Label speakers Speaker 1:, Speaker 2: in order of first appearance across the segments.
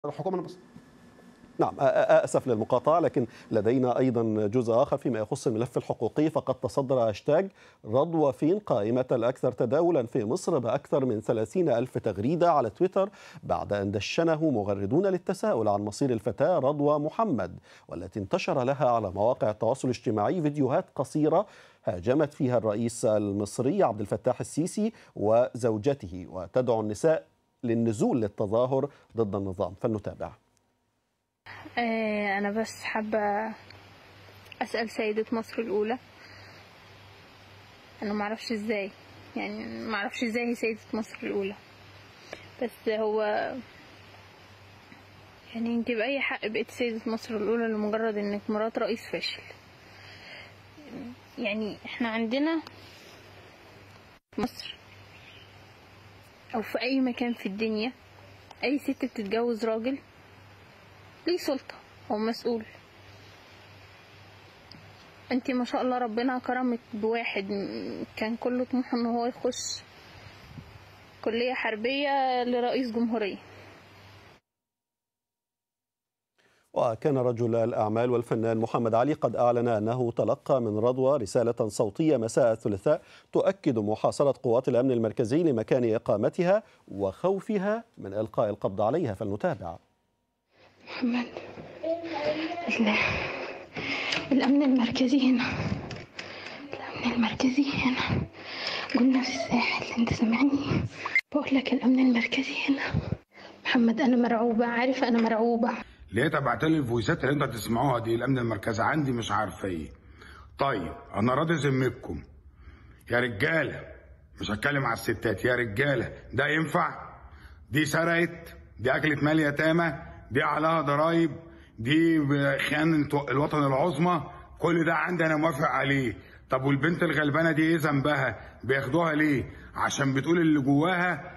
Speaker 1: الحكومه المصريه
Speaker 2: نعم اسف للمقاطعه لكن لدينا ايضا جزء اخر فيما يخص الملف الحقوقي فقد تصدر هاشتاج رضوى فين قائمه الاكثر تداولا في مصر باكثر من 30 الف تغريده على تويتر بعد ان دشنه مغردون للتساؤل عن مصير الفتاه رضوى محمد والتي انتشر لها على مواقع التواصل الاجتماعي فيديوهات قصيره هاجمت فيها الرئيس المصري عبد الفتاح السيسي وزوجته وتدعو النساء للنزول للتظاهر ضد النظام فلنتابع
Speaker 3: أنا بس حابة أسأل سيدة مصر الأولى أنا معرفش إزاي يعني معرفش إزاي هي سيدة مصر الأولى بس هو يعني انت بأي حق بقيت سيدة مصر الأولى لمجرد إنك مرات رئيس فاشل يعني احنا عندنا في مصر أو في أي مكان في الدنيا أي ست بتتجوز راجل ليه سلطة هو مسؤول انتي ما شاء الله ربنا كرمك بواحد كان كله طموحه ان هو يخش كلية حربية لرئيس جمهورية
Speaker 2: وكان رجل الأعمال والفنان محمد علي قد أعلن أنه تلقى من رضوى رسالة صوتية مساء الثلاثاء تؤكد محاصرة قوات الأمن المركزي لمكان إقامتها وخوفها من إلقاء القبض عليها فلنتابع
Speaker 4: محمد لا الأمن المركزي هنا الأمن المركزي هنا قلنا في الساحل أنت سامعني بقول لك الأمن المركزي هنا محمد أنا مرعوبة عارفة أنا مرعوبة
Speaker 5: لقيت ابعت لي الفويسات اللي انتوا هتسمعوها دي الامن المركزي عندي مش عارفه ايه طيب انا راضي ذمتكم يا رجاله مش هتكلم على الستات يا رجاله ده ينفع دي سرقت دي اكلت مال يتامى دي عليها ضرايب دي خيانة الوطن العظمى كل ده عندي انا موافق عليه طب والبنت الغلبانه دي ايه ذنبها بياخدوها ليه عشان بتقول اللي جواها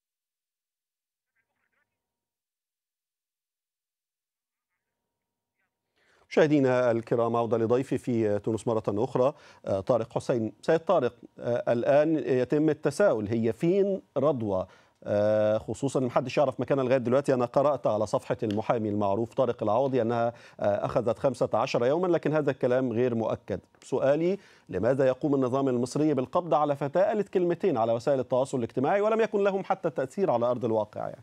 Speaker 2: مشاهدينا الكرام عودة لضيفي في تونس مرة أخرى طارق حسين سيد طارق الآن يتم التساؤل هي فين رضوى خصوصا ما حدش يعرف مكانها لغايه دلوقتي انا قرات على صفحه المحامي المعروف طارق العوضي انها اخذت 15 يوما لكن هذا الكلام غير مؤكد سؤالي لماذا يقوم النظام المصري بالقبض على فتاه قالت كلمتين على وسائل التواصل الاجتماعي ولم يكن لهم حتى تاثير على ارض الواقع يعني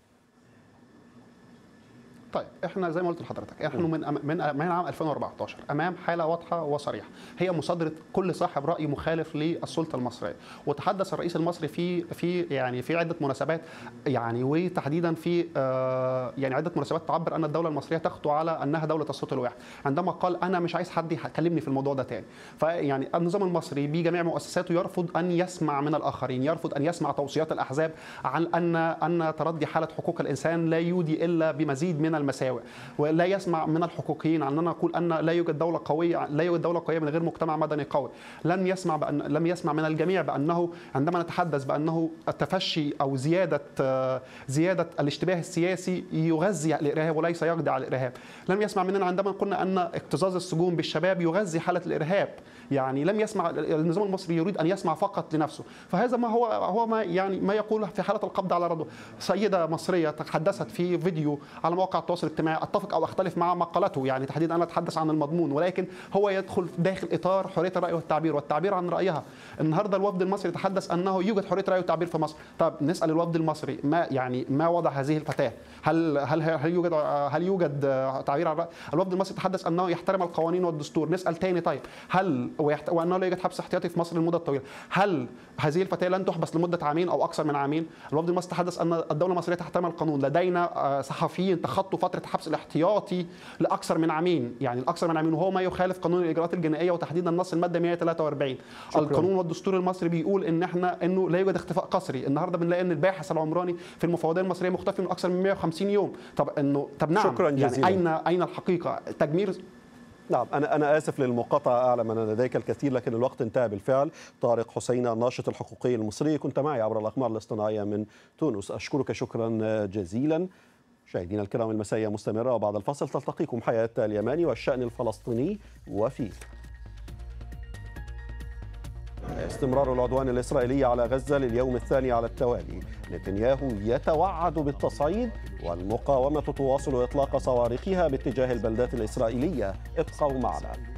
Speaker 1: طيب احنا زي ما قلت لحضرتك احنا من من من عام 2014 امام حاله واضحه وصريحه هي مصادره كل صاحب راي مخالف للسلطه المصريه وتحدث الرئيس المصري في في يعني في عده مناسبات يعني وتحديدا في آه يعني عده مناسبات تعبر ان الدوله المصريه تخطو على انها دوله الصوت الواحد عندما قال انا مش عايز حد يكلمني في الموضوع ده تاني فيعني النظام المصري بجميع مؤسساته يرفض ان يسمع من الاخرين يرفض ان يسمع توصيات الاحزاب عن ان ان تردي حاله حقوق الانسان لا يودي الا بمزيد من المساوئ ولا يسمع من الحقوقيين عن أن نقول ان لا يوجد دوله قويه لا يوجد دوله قويه من غير مجتمع مدني قوي لم يسمع بأن لم يسمع من الجميع بانه عندما نتحدث بانه التفشي او زياده زياده الاشتباه السياسي يغذي الارهاب وليس يقضي على الارهاب لم يسمع مننا عندما قلنا ان اكتظاظ السجون بالشباب يغذي حاله الارهاب يعني لم يسمع النظام المصري يريد ان يسمع فقط لنفسه فهذا ما هو هو ما يعني ما يقول في حاله القبض على رضوى سيده مصريه تحدثت في فيديو على مواقع التواصل الاجتماعي اتفق او اختلف مع مقالته يعني تحديدا انا اتحدث عن المضمون ولكن هو يدخل داخل اطار حريه الراي والتعبير والتعبير عن رايها النهارده الوفد المصري تحدث انه يوجد حريه راي والتعبير في مصر طب نسال الوفد المصري ما يعني ما وضع هذه الفتاه هل هل هل يوجد هل يوجد تعبير عن الراي الوفد المصري تحدث انه يحترم القوانين والدستور نسال تاني طيب هل وانه لا يوجد حبس احتياطي في مصر لمده طويله هل هذه الفتاه لن تحبس لمده عامين او اكثر من عامين الوفد المصري تحدث ان الدوله المصريه تحترم القانون لدينا صحفيين تخطوا فتره الحبس الاحتياطي لاكثر من عامين يعني الاكثر من عامين وهو ما يخالف قانون الاجراءات الجنائيه وتحديدا نص الماده 143 شكرا. القانون والدستور المصري بيقول ان احنا انه لا يوجد اختفاء قسري النهارده بنلاقي ان الباحث العمراني في المفوضيه المصريه مختفي من اكثر من 150 يوم طب انه طب نعم
Speaker 2: شكرا جزيلا.
Speaker 1: يعني اين اين الحقيقه تجمير
Speaker 2: نعم أنا أنا آسف للمقاطعة أعلم أن لديك الكثير لكن الوقت انتهى بالفعل طارق حسين الناشط الحقوقي المصري كنت معي عبر الأقمار الاصطناعية من تونس أشكرك شكرا جزيلا مشاهدينا الكرام المسائية مستمرة وبعد الفصل تلتقيكم حياة اليماني والشأن الفلسطيني وفيه استمرار العدوان الإسرائيلي على غزة لليوم الثاني على التوالي نتنياهو يتوعد بالتصعيد والمقاومة تواصل إطلاق صواريخها باتجاه البلدات الإسرائيلية ابقوا معنا